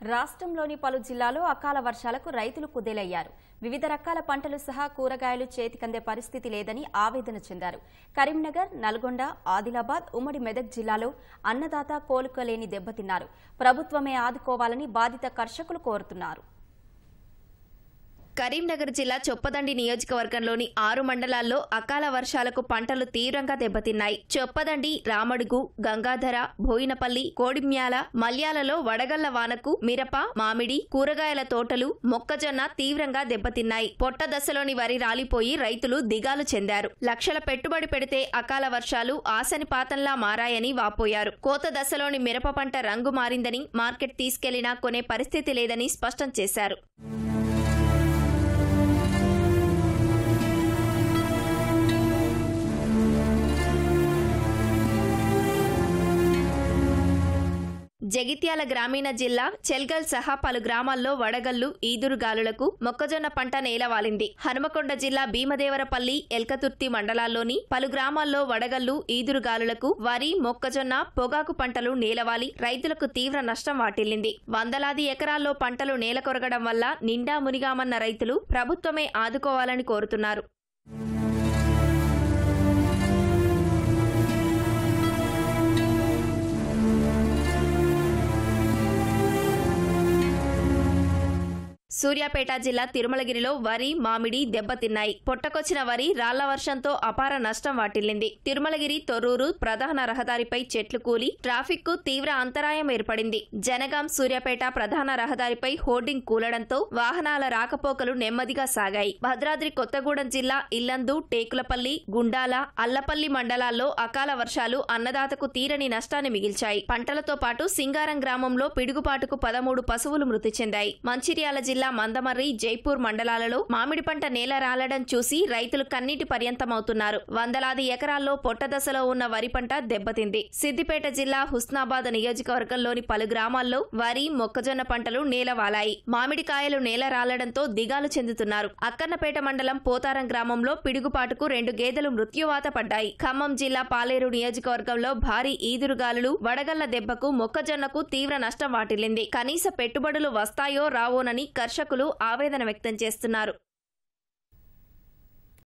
రాష్ట్రంలోని పలు జిల్లాలో అకాల వర్షాలకు రైతులు కుదేలయ్యారు వివిధ రకాల పంటలు సహా కూరగాయలు చేతికందే పరిస్థితి లేదని ఆవేదన చెందారు కరీంనగర్ నల్గొండ ఆదిలాబాద్ ఉమ్మడి మెదక్ జిల్లాలో అన్నదాత కోలుకోలేని దెబ్బతిన్నారు ప్రభుత్వమే ఆదుకోవాలని బాధిత కర్షకులు కోరుతున్నారు కరీంనగర్ జిల్లా చొప్పదండి నియోజకవర్గంలోని ఆరు మండలాల్లో అకాల వర్షాలకు పంటలు తీవ్రంగా దెబ్బతిన్నాయి చొప్పదండి రామడుగు గంగాధర బోయినపల్లి కోడిమ్యాల మల్యాలలో వడగళ్ల వానకు మిరప మామిడి కూరగాయల తోటలు మొక్కజొన్న తీవ్రంగా దెబ్బతిన్నాయి పొట్ట దశలోని వరి రాలిపోయి రైతులు దిగాలు చెందారు లక్షల పెట్టుబడి పెడితే అకాల వర్షాలు ఆశని పాతంలా మారాయని వాపోయారు కోత దశలోని మిరప పంట రంగు మారిందని మార్కెట్ తీసుకెళ్లినా కొనే పరిస్థితి లేదని స్పష్టం చేశారు జగిత్యాల గ్రామీణ జిల్లా చెల్గల్ సహా పలు గ్రామాల్లో వడగల్లు ఈదురుగాలులకు మొక్కజొన్న పంట నేలవాలింది హనుమకొండ జిల్లా భీమదేవరపల్లి ఎల్కతుర్తి మండలాల్లోని పలు గ్రామాల్లో వడగల్లు ఈదురుగాలులకు వరి మొక్కజొన్న పొగాకు పంటలు నేలవాలి రైతులకు తీవ్ర నష్టం వాటిల్లింది వందలాది ఎకరాల్లో పంటలు నేలకొరగడం వల్ల నిండా మునిగామన్న రైతులు ప్రభుత్వమే ఆదుకోవాలని కోరుతున్నారు సూర్యాపేట జిల్లా తిరుమలగిరిలో వరి మామిడి దెబ్బతిన్నాయి పొట్టకొచ్చిన వరి రాళ్ల వర్షంతో అపార నష్టం వాటిల్లింది తిరుమలగిరి తొర్రూరు ప్రధాన రహదారిపై చెట్లు కూలి ట్రాఫిక్ కు తీవ్ర అంతరాయం ఏర్పడింది జనగాం సూర్యాపేట ప్రధాన రహదారిపై హోర్డింగ్ కూలడంతో వాహనాల రాకపోకలు నెమ్మదిగా సాగాయి భద్రాద్రి కొత్తగూడెం జిల్లా ఇల్లందు టేకులపల్లి గుండాల అల్లపల్లి మండలాల్లో అకాల వర్షాలు అన్నదాతకు తీరని నష్టాన్ని మిగిల్చాయి పంటలతో పాటు సింగారం గ్రామంలో పిడుగుపాటుకు పదమూడు పశువులు మృతి చెందాయి మంచిర్యాల జిల్లా మందమర్రి జైపూర్ మండలాలలో మామిడి పంట నేల రాలడం చూసి రైతులు కన్నీటి పర్యంతమవుతున్నారు వందలాది ఎకరాల్లో పొట్ట దశలో ఉన్న వరి పంట దెబ్బతింది సిద్దిపేట జిల్లా హుస్నాబాద్ నియోజకవర్గంలోని పలు గ్రామాల్లో వరి మొక్కజొన్న పంటలు నేలవాలాయి మామిడికాయలు నేల రాలడంతో దిగాలు చెందుతున్నారు అక్కన్నపేట మండలం పోతారం గ్రామంలో పిడుగుపాటుకు రెండు గేదెలు మృత్యువాత పడ్డాయి ఖమ్మం జిల్లా పాలేరు నియోజకవర్గంలో భారీ ఈదురుగాలులు వడగళ్ల దెబ్బకు మొక్కజొన్నకు తీవ్ర నష్టం వాటిల్లింది కనీస పెట్టుబడులు వస్తాయో రావోనని కర్షకులు ఆవేదన వ్యక్తం చేస్తున్నారు